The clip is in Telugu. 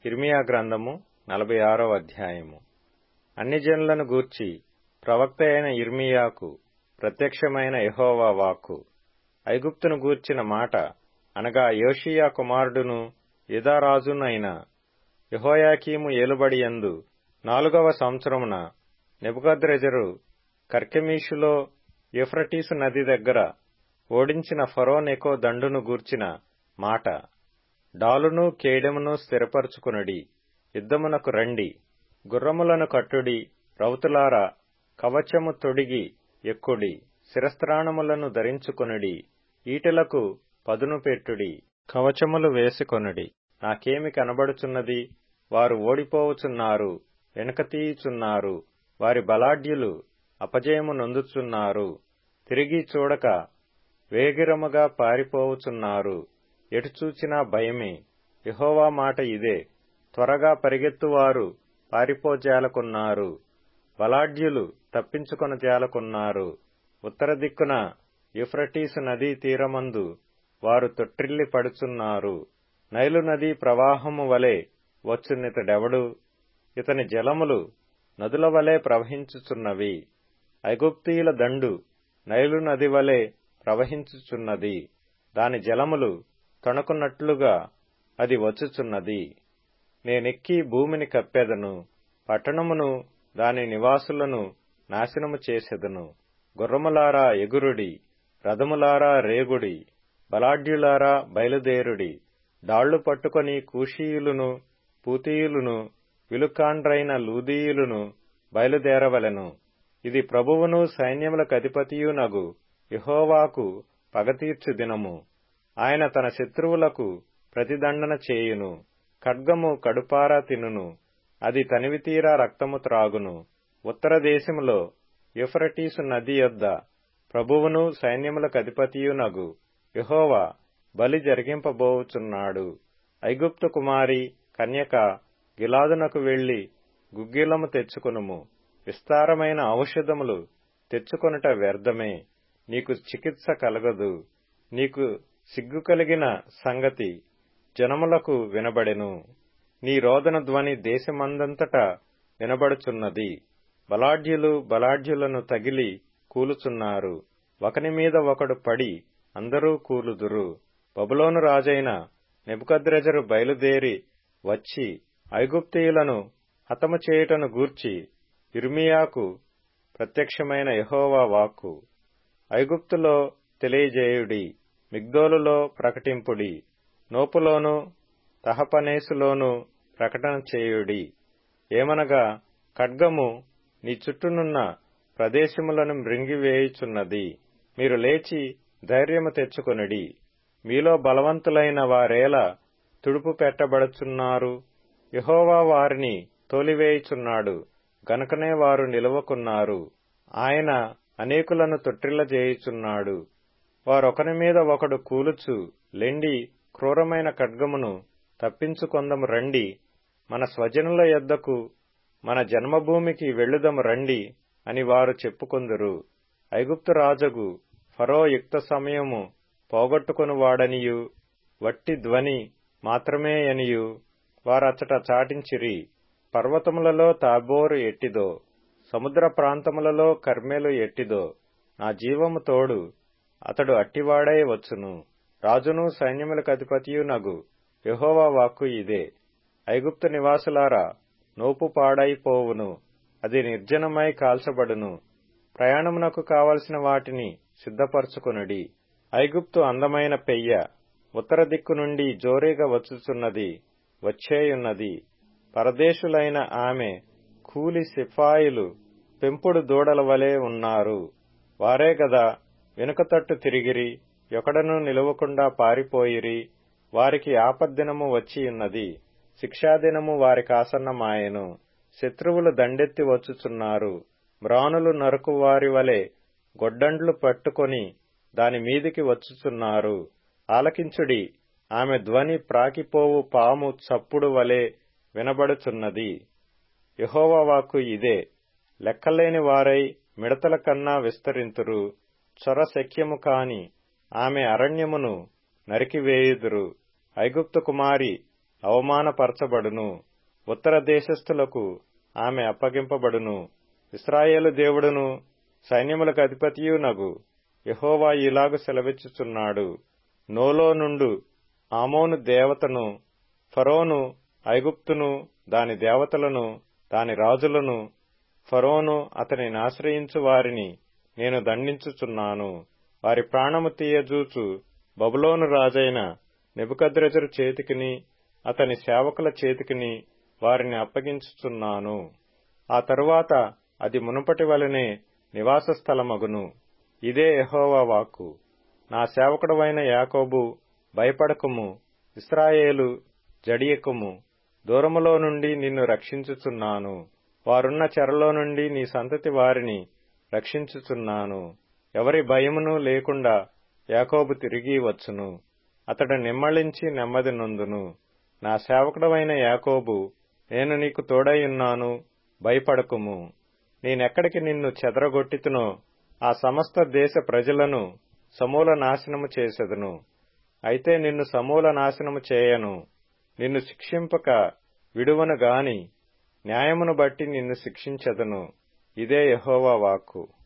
ఇర్మియా గ్రంథము నలభై ఆరో అధ్యాయము అన్ని జనులను గూర్చి ప్రవక్త అయిన ఇర్మియాకు ప్రత్యక్షమైన యెహోవా వాక్కు ఐగుప్తును గూర్చిన మాట అనగా యోషియా కుమారుడును యుధారాజునైన యెహోయాకీము ఏలుబడియందు నాలుగవ సంవత్సరమున నెబుకద్రెజరు కర్కెమీషులో యూఫ్రటీసు నది దగ్గర ఓడించిన ఫరోనెకో దండును గూర్చిన మాట డాలును కేడెమును స్థిరపరచుకునుడి యుద్ధమునకు రండి గుర్రములను కట్టుడి రౌతులారా కవచము తొడిగి ఎక్కుడి శిరస్త్రాణములను ధరించుకొనుడి ఈటెలకు పదును పెట్టుడి కవచములు వేసుకొనుడి నాకేమి కనబడుచున్నది వారు ఓడిపోవుచున్నారు వెనుకతీయుచున్నారు వారి బలాఢ్యులు అపజయము నొందుచున్నారు తిరిగి చూడక వేగిరముగా పారిపోవుచున్నారు ఎటు చూచినా భయమే యహోవా మాట ఇదే త్వరగా పరిగెత్తువారు పారిపోజాలకున్నారు బలాఢ్యులు తప్పించుకొన జాలకున్నారు ఉత్తర దిక్కున యుఫ్రటీసు నదీ తీరమందు వారు తొట్టిల్లి పడుచున్నారు నైలు నదీ ప్రవాహము వలె వచ్చునితడెవడు ఇతని జలములు నదుల వలె ప్రవహించుచున్నవి ఐగుప్తీయుల దండు నైలు నది వలె ప్రవహించుచున్నది దాని జలములు తొణకున్నట్లుగా అది వచ్చుచున్నది నేనెక్కి భూమిని కప్పెదను పట్టణమును దాని నివాసులను నాశనము చేసెదను గుర్రములారా ఎగురుడి రథములారా రేగుడి బలాఢ్యులారా బయలుదేరుడి డాళ్లు పట్టుకొని కూషీయులును పూతీయులును విలుకాండ్రైన లూదీయులును బయలుదేరవలెను ఇది ప్రభువును సైన్యములకు అధిపతియునగు యహోవాకు పగతీర్చు దినము ఆయన తన శత్రువులకు ప్రతిదండన చేయును ఖడ్గము కడుపారా తినును అది తనివితీరా రక్తము త్రాగును ఉత్తర దేశములో యుఫ్రటీసు నది యొద్ద ప్రభువును సైన్యములకు అధిపతియునగు యహోవా బలి జరిగింపబోవుచున్నాడు ఐగుప్తు కుమారి కన్యక గిలాదునకు వెళ్లి గుగ్గిలము తెచ్చుకొనుము విస్తారమైన ఔషధములు తెచ్చుకొనుట వ్యర్థమే నీకు చికిత్స కలగదు నీకు సిగ్గు కలిగిన సంగతి జనములకు వినబడెను నీ రోదన ధ్వని దేశమందంతటా వినబడుచున్నది బలాఢ్యులు బలాఢ్యులను తగిలి కూలుచున్నారు ఒకని మీద ఒకడు పడి అందరూ కూలుదురు బబులోను రాజైన నెబుకద్రెజరు బయలుదేరి వచ్చి ఐగుప్తీయులను హతము చేయుటను గూర్చి ఇర్మియాకు ప్రత్యక్షమైన యహోవా వాక్కు ఐగుప్తులో తెలియజేయుడి మిగ్దోలులో ప్రకటింపుడి నోపులోను తహపనేసులోను ప్రకటన చేయుడి ఏమనగా ఖడ్గము నీ చుట్టూనున్న ప్రదేశములను మృంగివేయుచున్నది మీరు లేచి ధైర్యము తెచ్చుకొనిడి మీలో బలవంతులైన వారేలా తుడుపు పెట్టబడుచున్నారు యహోవా వారిని తోలివేయుచున్నాడు గనుకనే వారు నిలవకున్నారు ఆయన అనేకులను తొట్టిల్లజేయుచున్నాడు వారొకని మీద ఒకడు కూలుచు లెండి క్రూరమైన ఖడ్గమును తప్పించుకొందము రండి మన స్వజనుల యొద్దకు మన జన్మభూమికి వెళ్ళుదము రండి అని వారు చెప్పుకొందురు ఐగుప్తు రాజగు ఫరో యుక్త సమయము పోగొట్టుకొనువాడనియు వట్టి ధ్వని మాత్రమే అనియు వారచ్చట చాటించిరి పర్వతములలో తాబోరు ఎట్టిదో సముద్ర ప్రాంతములలో కర్మెలు ఎట్టిదో నా జీవము తోడు అతడు అట్టివాడై వచ్చును రాజును సైన్యములకు అధిపతియు నగు యహోవా వాక్కు ఇదే ఐగుప్తు నివాసులారా నోపు పాడైపోవును అది నిర్జనమై కాల్చబడును ప్రయాణమునకు కావలసిన వాటిని సిద్ధపరచుకొనుడి ఐగుప్తు అందమైన పెయ్య ఉత్తర దిక్కు నుండి జోరీగా వచ్చుచున్నది వచ్చేయున్నది పరదేశులైన ఆమె కూలి సిఫాయిలు పెంపుడు దూడల వలె ఉన్నారు వారే గదా వెనుకతట్టు తిరిగిరి ఎక్కడనూ నిలవకుండా పారిపోయిరి వారికి ఆపద్దినము వచ్చియున్నది శిక్షాదినము వారికాసన్నమాయెను శత్రువులు దండెత్తి వచ్చుచున్నారు మ్రానులు నరుకు వారి వలె గొడ్డండ్లు పట్టుకొని దాని మీదికి వచ్చుచున్నారు ఆలకించుడి ఆమె ధ్వని ప్రాకిపోవు పాము చప్పుడు వలె వినబడుచున్నది యహోవాకు ఇదే లెక్కలేని వారై మిడతల కన్నా విస్తరింతురు చొర శక్యము కాని ఆమె అరణ్యమును నరికివేయుదురు ఐగుప్తు కుమారి అవమానపరచబడును ఉత్తర దేశస్థులకు ఆమె అప్పగింపబడును ఇస్రాయేలు దేవుడును సైన్యములకు అధిపతియునగు యహోవా ఇలాగు సెలవిచ్చుచున్నాడు నోలో నుండు ఆమోను దేవతను ఫరోను ఐగుప్తును దాని దేవతలను దాని రాజులను ఫరోను అతనిని ఆశ్రయించు వారిని నేను దండించుచున్నాను వారి ప్రాణము తీయజూచు బబులోను రాజైన నెబుకద్రెజరు చేతికిని అతని సేవకుల చేతికిని వారిని అప్పగించుచున్నాను ఆ తరువాత అది మునుపటి వలనే నివాస స్థలమగును ఇదే యహోవా వాక్కు నా సేవకుడవైన యాకోబు భయపడకుము ఇస్రాయేలు జడియకుము దూరములో నుండి నిన్ను రక్షించుచున్నాను వారున్న చెరలో నుండి నీ సంతతి వారిని రక్షించుచున్నాను ఎవరి భయమును లేకుండా యాకోబు తిరిగి వచ్చును అతడు నిమ్మళించి నెమ్మది నొందును నా సేవకుడవైన యాకోబు నేను నీకు తోడైయున్నాను భయపడకుము నేనెక్కడికి నిన్ను చెదరగొట్టితునో ఆ సమస్త దేశ ప్రజలను సమూల నాశనము చేసెదను అయితే నిన్ను సమూల నాశనము చేయను నిన్ను శిక్షింపక విడువను గాని న్యాయమును బట్టి నిన్ను శిక్షించదను ఇదే యహోవా వాక్కు